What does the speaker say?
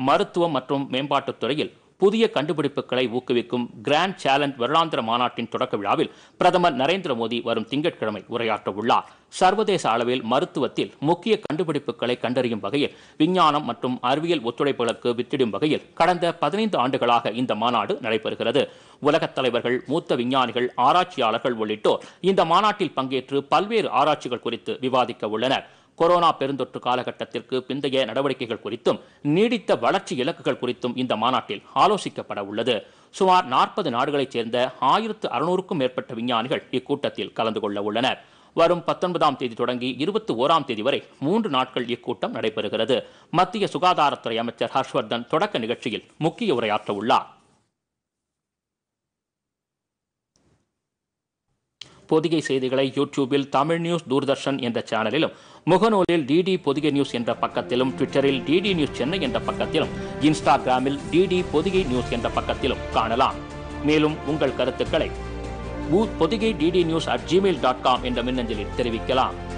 மருத்துவம் மற்றும் மேம்பாட்டுத் துறையில் புதிய கண்டுபிடிப்புகளை ஊக்குவிக்கும் கிராண்ட் சேலஞ்ச் வருடாந்திர மாநாட்டின் தொடக்க விழாவில் பிரதமர் நரேந்திர மோடி வரும் திங்கட்கிழமை உரையாற்ற உள்ளார் சர்வதேச அளவில் மருத்துவத்தில் முக்கிய கண்டுபிடிப்புகளை கண்டறியும் வகையில் விஞ்ஞானம் மற்றும் அறிவியல் ஒத்துழைப்புகளுக்கு வித்திடும் வகையில் கடந்த பதினைந்து ஆண்டுகளாக இந்த மாநாடு நடைபெறுகிறது உலகத் தலைவர்கள் மூத்த விஞ்ஞானிகள் ஆராய்ச்சியாளர்கள் உள்ளிட்டோர் இந்த மாநாட்டில் பங்கேற்று பல்வேறு ஆராய்ச்சிகள் குறித்து விவாதிக்க உள்ளனர் கொரோனா பெருந்தொற்று காலகட்டத்திற்கு பிந்தைய நடவடிக்கைகள் குறித்தும் நீடித்த வளர்ச்சி இலக்குகள் குறித்தும் இந்த மாநாட்டில் ஆலோசிக்கப்பட உள்ளது சுமார் நாற்பது நாடுகளைச் சேர்ந்த ஆயிரத்து அறுநூறுக்கும் மேற்பட்ட விஞ்ஞானிகள் இக்கூட்டத்தில் கலந்து கொள்ள உள்ளனர் வரும் பத்தொன்பதாம் தேதி தொடங்கி இருபத்தி ஓராம் தேதி வரை மூன்று நாட்கள் இக்கூட்டம் நடைபெறுகிறது மத்திய சுகாதாரத்துறை அமைச்சர் ஹர்ஷ்வர்தன் தொடக்க நிகழ்ச்சியில் முக்கிய உரையாற்ற உள்ளார் பொதிகை செய்திகளை யூடியூபில் தமிழ் நியூஸ் தூர்தர்ஷன் என்ற சேனலிலும் முகநூலில் டிடி பொதிகை நியூஸ் என்ற பக்கத்திலும் ட்விட்டரில் டிடி நியூஸ் சென்னை என்ற பக்கத்திலும் இன்ஸ்டாகிராமில் டிடி பொதிகை நியூஸ் என்ற பக்கத்திலும் காணலாம் மேலும் உங்கள் கருத்துக்களை Podhigai DD news at Gmail dot com என்ற மின்னஞ்சலில் தெரிவிக்கலாம்